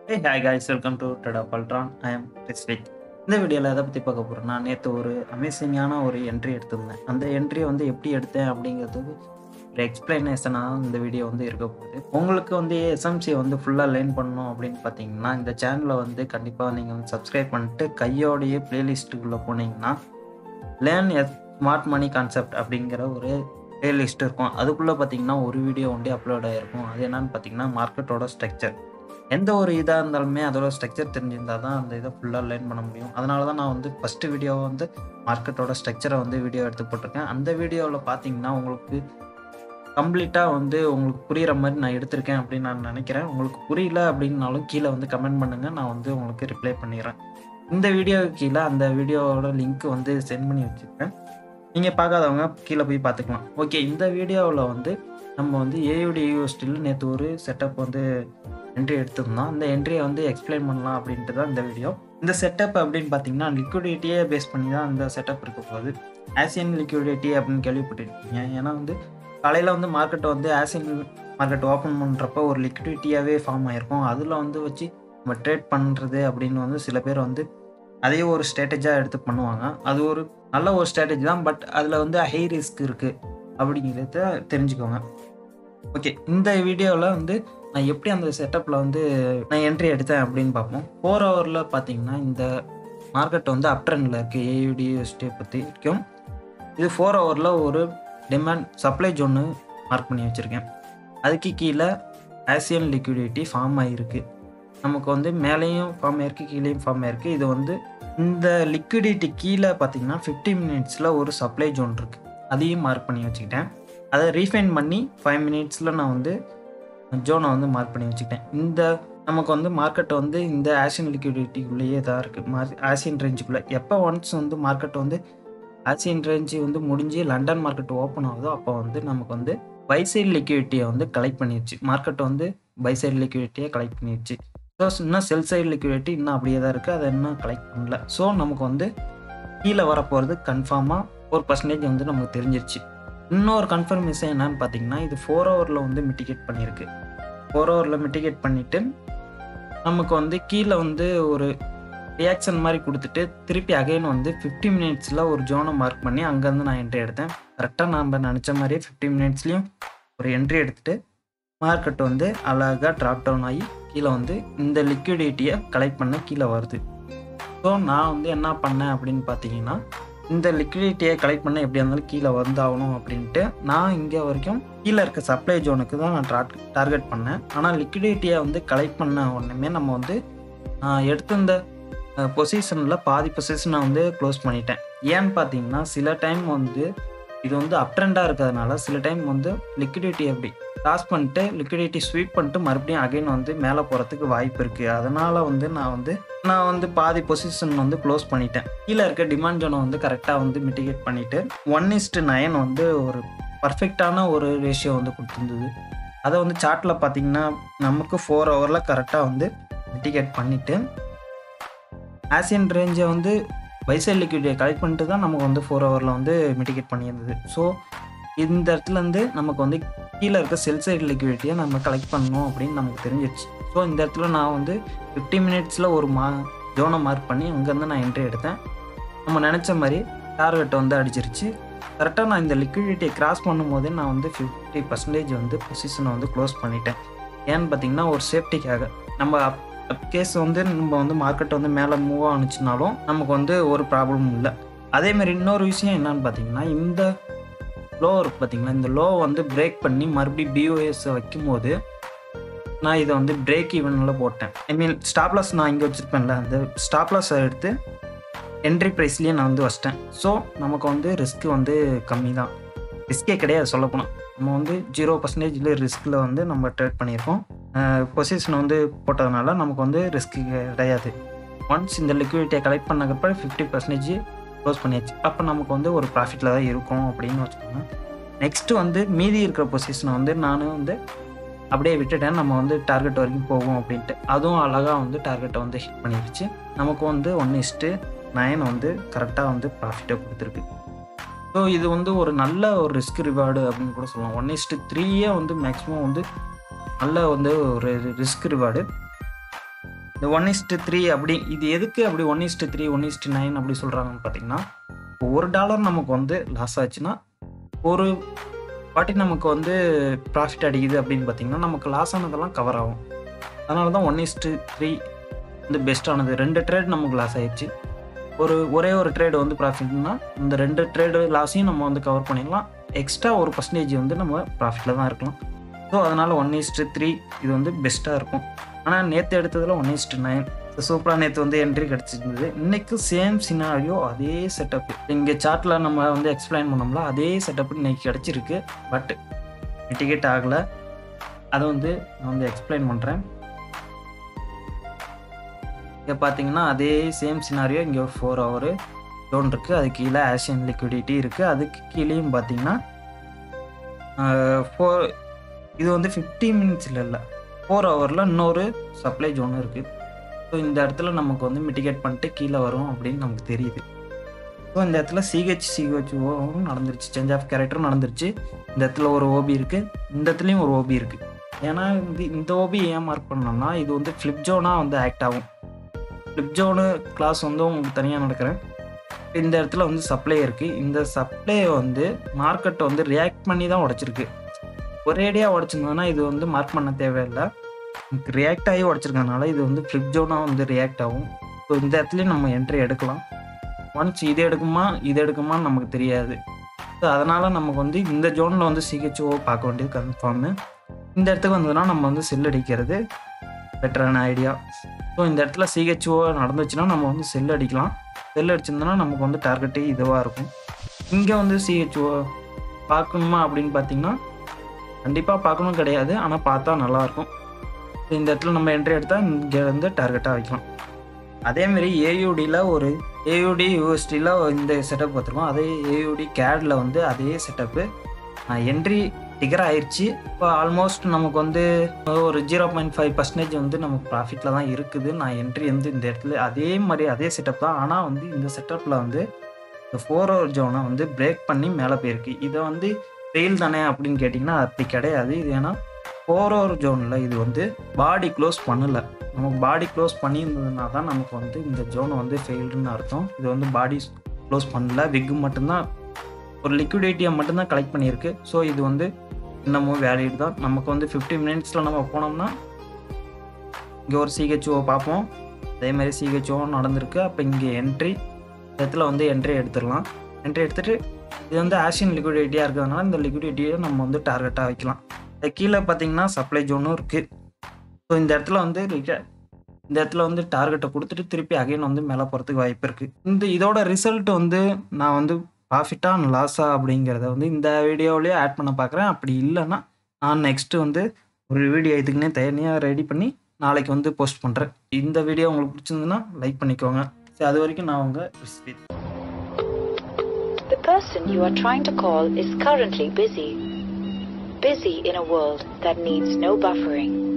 Hey hi guys welcome to Tata பல்ட்ரான் I am ரிஸ்விக் இந்த வீடியோவில் எதை பற்றி பார்க்க போகிறேன்னா நேற்று ஒரு அமேசிங்கான ஒரு என்ட்ரி எடுத்திருந்தேன் அந்த என்ட்ரியை வந்து எப்படி எடுத்தேன் அப்படிங்கிறதுக்கு ஒரு எக்ஸ்பிளனேஷனாக இந்த வீடியோ வந்து இருக்க போகுது உங்களுக்கு வந்து எஸ்எம்சியை வந்து ஃபுல்லாக லேர்ன் பண்ணணும் அப்படின்னு பார்த்தீங்கன்னா இந்த சேனலை வந்து கண்டிப்பாக நீங்கள் வந்து சப்ஸ்கிரைப் பண்ணிட்டு கையோடைய ப்ளேலிஸ்ட்டுக்குள்ளே போனீங்கன்னா learn as smart money concept அப்படிங்கிற ஒரு ப்ளேலிஸ்ட் இருக்கும் அதுக்குள்ளே பார்த்தீங்கன்னா ஒரு வீடியோ ஒன்றே அப்லோட் ஆகிருக்கும் அது என்னன்னு பார்த்தீங்கன்னா மார்க்கெட்டோட ஸ்ட்ரக்சர் எந்த ஒரு இதாக இருந்தாலுமே அதோட ஸ்ட்ரக்சர் தெரிஞ்சிருந்தால் தான் அந்த இதை ஃபுல்லாக லேர்ன் பண்ண முடியும் அதனால தான் நான் வந்து ஃபஸ்ட்டு வீடியோவை வந்து மார்க்கெட்டோட ஸ்ட்ரக்சரை வந்து வீடியோ எடுத்து போட்டிருக்கேன் அந்த வீடியோவில் பார்த்தீங்கன்னா உங்களுக்கு கம்ப்ளீட்டாக வந்து உங்களுக்கு புரிகிற மாதிரி நான் எடுத்திருக்கேன் அப்படின்னு நான் நினைக்கிறேன் உங்களுக்கு புரியல அப்படின்னாலும் கீழே வந்து கமெண்ட் பண்ணுங்கள் நான் வந்து உங்களுக்கு ரிப்ளை பண்ணிடுறேன் இந்த வீடியோவுக்கு கீழே அந்த வீடியோவோட லிங்க் வந்து சென்ட் பண்ணி வச்சுருக்கேன் நீங்கள் பார்க்காதவங்க கீழே போய் பார்த்துக்கலாம் ஓகே இந்த வீடியோவில் வந்து நம்ம வந்து ஏயுடி யூனிவர்சிட்டியில் நேற்று ஒரு செட்டப் வந்து என்ட்ரி எடுத்திருந்தோம் அந்த என்ட்ரியை வந்து எக்ஸ்பிளைன் பண்ணலாம் அப்படின்ட்டு தான் இந்த வீடியோ இந்த செட்டப் அப்படின்னு பார்த்தீங்கன்னா லிக்விடிட்டியே பேஸ் பண்ணி தான் இந்த செட்டப் இருக்க போகுது ஆசியன் லிக்விடிட்டி அப்படின்னு கேள்விப்பட்டிருக்கீங்க ஏன்னா வந்து காலையில் வந்து மார்க்கெட்டை வந்து ஆசியன் மார்க்கெட் ஓப்பன் பண்ணுறப்போ ஒரு லிக்விடிட்டியாகவே ஃபார்ம் ஆகிருக்கும் அதில் வந்து வச்சு நம்ம ட்ரேட் பண்ணுறது அப்படின்னு வந்து சில பேர் வந்து அதையே ஒரு ஸ்ட்ராட்டஜியாக எடுத்து பண்ணுவாங்க அது ஒரு நல்ல ஒரு ஸ்ட்ராட்டஜி தான் பட் அதில் வந்து ஹை ரிஸ்க் இருக்குது அப்படிங்கிறத தெரிஞ்சுக்கோங்க ஓகே இந்த வீடியோவில் வந்து நான் எப்படி அந்த செட்டப்பில் வந்து நான் என்ட்ரி எடுத்தேன் அப்படின்னு பார்ப்போம் ஃபோர் ஹவரில் பார்த்தீங்கன்னா இந்த மார்க்கெட் வந்து அப் ட்ரெண்டில் இருக்குது ஏயுடிஎஸ்டியை பற்றி இருக்கும் இது ஃபோர் ஹவரில் ஒரு டிமாண்ட் சப்ளை ஜோன்னு மார்க் பண்ணி வச்சுருக்கேன் அதுக்கு கீழே ஆசியன் லிக்விடிட்டி ஃபார்ம் ஆகிருக்கு நமக்கு வந்து மேலேயும் ஃபார்ம் ஆயிருக்கு கீழேயும் ஃபார்ம் ஆயிருக்கு இது வந்து இந்த லிக்விடிட்டி கீழே பார்த்தீங்கன்னா ஃபிஃப்டி மினிட்ஸில் ஒரு சப்ளை ஜோன் இருக்குது அதையும் மார்க் பண்ணி வச்சுக்கிட்டேன் அதை ரீஃபைன் பண்ணி ஃபைவ் மினிட்ஸில் நான் வந்து ஜோனை வந்து மார்க் பண்ணி வச்சுக்கிட்டேன் இந்த நமக்கு வந்து மார்க்கெட் வந்து இந்த ஆசியன் லிக்விடிட்டிக்குள்ளேயே தான் இருக்குது மார் ஆசியன் ரேஞ்சுக்குள்ளே எப்போ ஒன்ஸ் வந்து மார்க்கெட் வந்து ஆசியன் ரேஞ்சு வந்து முடிஞ்சு லண்டன் மார்க்கெட் ஓப்பன் ஆகுதோ அப்போ வந்து நமக்கு வந்து பைசைட் லிக்விடிட்டியை வந்து கலெக்ட் பண்ணிடுச்சு மார்க்கெட் வந்து பைசைட் லிக்விடிட்டியை கலெக்ட் பண்ணிடுச்சு ஸோ இன்னும் செல் சைடு லிக்விடிட்டி இன்னும் அப்படியே தான் இருக்குது அதை இன்னும் கலெக்ட் பண்ணல ஸோ நமக்கு வந்து கீழே வரப்போகிறது கன்ஃபார்மாக ஒரு பர்சன்டேஜ் வந்து நமக்கு தெரிஞ்சிருச்சு இன்னொரு கன்ஃபர்மேஷன் என்னன்னு பார்த்தீங்கன்னா இது ஃபோர் ஹவரில் வந்து மிட்டிகேட் பண்ணியிருக்கு ஃபோர் ஹவரில் மிட்டிகேட் பண்ணிவிட்டு நமக்கு வந்து கீழே வந்து ஒரு ரியாக்ஷன் மாதிரி கொடுத்துட்டு திருப்பி அகைன் வந்து ஃபிஃப்டி மினிட்ஸில் ஒரு ஜோனை மார்க் பண்ணி அங்கேருந்து நான் என்ட்ரி எடுத்தேன் கரெக்டாக நம்ம நினச்ச மாதிரியே ஃபிஃப்டி மினிட்ஸ்லேயும் ஒரு என்ட்ரி எடுத்துகிட்டு மார்க்கெட் வந்து அழகாக ட்ராப் டவுன் ஆகி கீழே வந்து இந்த லிக்விடிட்டியை கலெக்ட் பண்ண கீழே வருது ஸோ நான் வந்து என்ன பண்ணேன் அப்படின்னு பார்த்தீங்கன்னா இந்த லிக்விடிட்டியை கலெக்ட் பண்ண எப்படியா இருந்தாலும் கீழே வந்தாகணும் அப்படின்ட்டு நான் இங்கே வரைக்கும் கீழே இருக்க சப்ளை ஜோனுக்கு தான் நான் டார்க் டார்கெட் பண்ணேன் ஆனால் லிக்விடிட்டியை வந்து கலெக்ட் பண்ண உடனே நம்ம வந்து எடுத்த இந்த பொசிஷனில் பாதி பொசிஷனை வந்து க்ளோஸ் பண்ணிட்டேன் ஏன்னு பார்த்தீங்கன்னா சில டைம் வந்து இது வந்து அப் ட்ரெண்டாக இருக்கிறதுனால சில டைம் வந்து லிக்விடிட்டி எப்படி லாஸ் பண்ணிட்டு லிக்விடிட்டி ஸ்வீப் பண்ணிட்டு மறுபடியும் அகைன் வந்து மேலே போகிறதுக்கு வாய்ப்பு இருக்குது அதனால் வந்து நான் வந்து நான் வந்து பாதி பொசிஷன் வந்து க்ளோஸ் பண்ணிட்டேன் கீழே இருக்க டிமாண்ட் ஜோனை வந்து கரெக்டாக வந்து மிட்டிகேட் பண்ணிவிட்டு ஒன் இஸ்ட்டு நைன் வந்து ஒரு பர்ஃபெக்டான ஒரு ரேஷியோ வந்து கொடுத்துருந்தது அதை வந்து சார்ட்டில் பார்த்தீங்கன்னா நமக்கு ஃபோர் ஹவரில் கரெக்டாக வந்து மிட்டிகேட் பண்ணிவிட்டு ஆசியன் ரேஞ்சை வந்து பைசைல் லிக்விடியை கலெக்ட் பண்ணிட்டு தான் நமக்கு வந்து ஃபோர் ஹவரில் வந்து மிட்டிகேட் பண்ணியிருந்தது ஸோ இந்த இடத்துலேருந்து நமக்கு வந்து கீழே இருக்க செல் சைடு லிக்விடிட்டியை நம்ம கலெக்ட் பண்ணணும் அப்படின்னு நமக்கு தெரிஞ்சிருச்சு ஸோ இந்த இடத்துல நான் வந்து ஃபிஃப்டி மினிட்ஸில் ஒரு மா ஜோனை மார்க் பண்ணி அங்கேருந்து நான் என்ட்ரி எடுத்தேன் நம்ம நினச்ச மாதிரி டார்கெட் வந்து அடிச்சிருச்சு கரெக்டாக நான் இந்த லிக்விடிட்டியை கிராஸ் பண்ணும்போதே நான் வந்து ஃபிஃப்டி பர்சன்டேஜ் வந்து பொசிஷனை வந்து க்ளோஸ் பண்ணிட்டேன் ஏன்னு பார்த்தீங்கன்னா ஒரு சேஃப்டிக்காக நம்ம அப் கேஸ் வந்து நம்ம வந்து மார்க்கெட் வந்து மேலே மூவ் ஆனிச்சுனாலும் நமக்கு வந்து ஒரு ப்ராப்ளமும் இல்லை அதேமாதிரி இன்னொரு விஷயம் என்னன்னு பார்த்தீங்கன்னா இந்த லோ இருக்குது பார்த்தீங்களா இந்த லோ வந்து பிரேக் பண்ணி மறுபடியும் பிஓஎஸ் வைக்கும்போது நான் இதை வந்து பிரேக் ஈவனில் போட்டேன் ஐ மீன் ஸ்டாப்லாஸ் நான் இங்கே வச்சுருப்பேன்ல அந்த ஸ்டாப்லாஸை எடுத்து என்ட்ரி ப்ரைஸ்லேயே நான் வந்து வச்சிட்டேன் ஸோ நமக்கு வந்து ரிஸ்க்கு வந்து கம்மி தான் ரிஸ்கே கிடையாது சொல்லப்போனால் நம்ம வந்து ஜீரோ பர்சன்டேஜில் ரிஸ்கில் வந்து நம்ம ட்ரேட் பண்ணியிருக்கோம் பொசிஷன் வந்து போட்டதுனால நமக்கு வந்து ரிஸ்க்கு கிடையாது ஒன்ஸ் இந்த லிக்விடிட்டியை கலெக்ட் பண்ணக்கப்புறம் ஃபிஃப்டி பர்சன்டேஜ் க்ளோஸ் பண்ணியாச்சு அப்போ நமக்கு வந்து ஒரு ப்ராஃபிட்டில் தான் இருக்கும் அப்படின்னு வச்சுக்கோங்க நெக்ஸ்ட்டு வந்து மீதி இருக்கிற பொசிஷனை வந்து நானும் வந்து அப்படியே விட்டுட்டேன் நம்ம வந்து டார்கெட் வரைக்கும் போவோம் அப்படின்ட்டு அதுவும் அழகாக வந்து டார்கெட்டை வந்து ஹிட் பண்ணிடுச்சு நமக்கு வந்து ஒன் இஸ்ட்டு நைன் வந்து கரெக்டாக வந்து ப்ராஃபிட்டை கொடுத்துருக்கு ஸோ இது வந்து ஒரு நல்ல ஒரு ரிஸ்க் ரிவார்டு அப்படின்னு கூட சொல்லலாம் ஒன் இஸ்ட்டு த்ரீயே வந்து மேக்ஸிமம் வந்து நல்ல வந்து ஒரு ரிஸ்க் ரிவார்டு இந்த ஒன் இஸ்ட்டு த்ரீ அப்படி இது எதுக்கு அப்படி one is to three one is to nine அப்படி சொல்கிறாங்கன்னு பார்த்தீங்கன்னா இப்போ ஒரு டாலர் நமக்கு வந்து லாஸ் ஆச்சுன்னா ஒரு வாட்டி நமக்கு வந்து ப்ராஃபிட் அடிக்குது அப்படின்னு பார்த்தீங்கன்னா நமக்கு லாஸ் ஆனதெல்லாம் கவர் ஆகும் அதனால தான் ஒன் இஸ்ட்டு த்ரீ வந்து பெஸ்ட்டானது ரெண்டு ட்ரேட் நமக்கு லாஸ் ஆயிடுச்சு ஒரு ஒரே ஒரு ட்ரேடு வந்து ப்ராஃபிட்னா இந்த ரெண்டு ட்ரேடு லாஸையும் நம்ம வந்து கவர் பண்ணிடலாம் எக்ஸ்ட்ரா ஒரு பர்சன்டேஜ் வந்து நம்ம ப்ராஃபிட்டில் தான் இருக்கலாம் ஸோ அதனால் ஒன் இஸ்ட்டு த்ரீ இது வந்து பெஸ்ட்டாக இருக்கும் ஆனால் நேற்று எடுத்ததில் ஒன் இஸ்ட்டு நைன் சூப்பராக நேற்று வந்து என்ட்ரி கிடச்சிருந்தது இன்றைக்கும் சேம் சினாரியோ அதே செட்டப் இங்கே சார்ட்டில் நம்ம வந்து எக்ஸ்பிளைன் பண்ணோம்ல அதே செட்டப் இன்னைக்கு கிடச்சிருக்கு பட் டிக்கெட் ஆகலை அதை வந்து நான் வந்து எக்ஸ்பிளைன் பண்ணுறேன் இங்கே பார்த்தீங்கன்னா அதே சேம் சினாரியோ இங்கே ஒரு ஃபோர் ஹவரு ஜோன் இருக்குது அது கீழே ஆஷியன் லிக்விடிட்டி இருக்குது அதுக்கு கீழேயும் பார்த்தீங்கன்னா ஃபோர் இது வந்து ஃபிஃப்டி மினிட்ஸில் இல்லை ஃபோர் ஹவரில் இன்னொரு சப்ளை ஜோன் இருக்குது ஸோ இந்த இடத்துல நமக்கு வந்து மிட்டிகேட் பண்ணிட்டு கீழே வரும் அப்படின்னு நமக்கு தெரியுது ஸோ இந்த இடத்துல சிஹெச் சிஹெச்ஓவும் நடந்துருச்சு சேஞ்ச் ஆஃப் கேரக்டரும் நடந்துருச்சு இந்த இடத்துல ஒரு ஓபி இருக்குது இந்த இடத்துலையும் ஒரு ஓபி இருக்குது ஏன்னா இந்த இந்த ஓபி ஏன் மார்க் பண்ணோம்னா இது வந்து ஃப்ளிப் ஜோனாக வந்து ஆக்ட் ஆகும் ஃப்ளிப் ஜோனு கிளாஸ் வந்து உங்களுக்கு தனியாக நடக்கிறேன் இந்த இடத்துல வந்து சப்ளை இருக்குது இந்த சப்ளையை வந்து மார்க்கெட்டை வந்து ரியாக்ட் பண்ணி தான் உடச்சிருக்கு ஒரேடியாக உடச்சிருந்ததுன்னா இது வந்து மார்க் பண்ண தேவையில்லை ரியாக்ட் ஆகி உடச்சிருக்கனால இது வந்து ஃப்ளிப் ஜோனாக வந்து ரியாக்ட் ஆகும் ஸோ இந்த இடத்துலையும் நம்ம என்ட்ரி எடுக்கலாம் ஒன்ஸ் இது எடுக்குமா இது எடுக்குமான்னு நமக்கு தெரியாது ஸோ அதனால் நமக்கு வந்து இந்த ஜோனில் வந்து சிஹெச்ஓ பார்க்க வேண்டியது கன்ஃபார்மு இந்த இடத்துக்கு வந்ததுன்னா நம்ம வந்து செல் அடிக்கிறது பெட்டரான ஐடியா ஸோ இந்த இடத்துல சிஹெச்ஓ நடந்துச்சுன்னா நம்ம வந்து செல் அடிக்கலாம் செல் அடிச்சிருந்தோன்னா நமக்கு வந்து டார்கெட்டே இதுவாக இருக்கும் இங்கே வந்து சிஹெச்ஓ பார்க்கணுமா அப்படின்னு பார்த்தீங்கன்னா கண்டிப்பாக பார்க்கணும் கிடையாது ஆனால் பார்த்தா நல்லாயிருக்கும் இந்த இடத்துல நம்ம என்ட்ரி எடுத்தால் இங்கே வந்து டார்கெட்டாக வைக்கலாம் அதேமாரி ஏயூடியில் ஒரு ஏயூடி யூஎஸ்டியில் இந்த செட்டப் பார்த்துருக்கோம் அதே ஏயூடி கேடில் வந்து அதே செட்டப்பு என்ட்ரி டிகர் ஆயிடுச்சு இப்போ ஆல்மோஸ்ட் நமக்கு வந்து ஒரு ஜீரோ பாயிண்ட் ஃபைவ் பர்சன்டேஜ் வந்து நமக்கு ப்ராஃபிட்டில் தான் இருக்குது நான் என்ட்ரி வந்து இந்த இடத்துல அதே மாதிரி அதே செட்டப் தான் ஆனால் வந்து இந்த செட்டப்பில் வந்து இந்த ஃபோர் ஹவர் ஜோனை வந்து பிரேக் பண்ணி மேலே போயிருக்கு இதை வந்து ஃபெயில் தானே அப்படின்னு கேட்டிங்கன்னா அப்படி கிடையாது இது ஏன்னா ஃபோர் ஹவர் ஜோனில் இது வந்து பாடி க்ளோஸ் பண்ணலை நமக்கு பாடி க்ளோஸ் பண்ணியிருந்ததுனா தான் நமக்கு வந்து இந்த ஜோனை வந்து ஃபெயில்டுன்னு அர்த்தம் இது வந்து பாடி க்ளோஸ் பண்ணல விக்கு மட்டும்தான் ஒரு லிக்விடிட்டியை மட்டும்தான் கலெக்ட் பண்ணியிருக்கு ஸோ இது வந்து இன்னமும் வேலிட் தான் நமக்கு வந்து ஃபிஃப்டி மினிட்ஸில் நம்ம போனோம்னா இங்கே ஒரு சிஹெச்ஓ பார்ப்போம் அதே மாதிரி சிஹெச்ஓ நடந்திருக்கு அப்போ இங்கே என்ட்ரி இடத்துல வந்து என்ட்ரி எடுத்துடலாம் என்ட்ரி எடுத்துகிட்டு இது வந்து ஆஷியன் லிக்விடிட்டியாக இருக்கிறதுனால இந்த லிக்விடிட்டியை நம்ம வந்து டார்கெட்டாக வைக்கலாம் இது கீழே பார்த்தீங்கன்னா சப்ளை ஜோனும் இருக்குது ஸோ இந்த இடத்துல வந்து இந்த இடத்துல வந்து டார்கெட்டை கொடுத்துட்டு திருப்பி அகைன் வந்து மேலே போகிறதுக்கு வாய்ப்பு இருக்குது இந்த இதோட ரிசல்ட் வந்து நான் வந்து ப்ராஃபிட்டாக லாஸா அப்படிங்கிறத வந்து இந்த வீடியோவிலேயே ஆட் பண்ண பார்க்குறேன் அப்படி இல்லைன்னா நான் நெக்ஸ்ட்டு வந்து ஒரு வீடியோ இதுக்குன்னே தனியாக ரெடி பண்ணி நாளைக்கு வந்து போஸ்ட் பண்ணுறேன் இந்த வீடியோ உங்களுக்கு பிடிச்சிருந்துன்னா லைக் பண்ணிக்கோங்க சரி அது வரைக்கும் நான் உங்கள் ரிஸ்வித் The person you are trying to call is currently busy. Busy in a world that needs no buffering.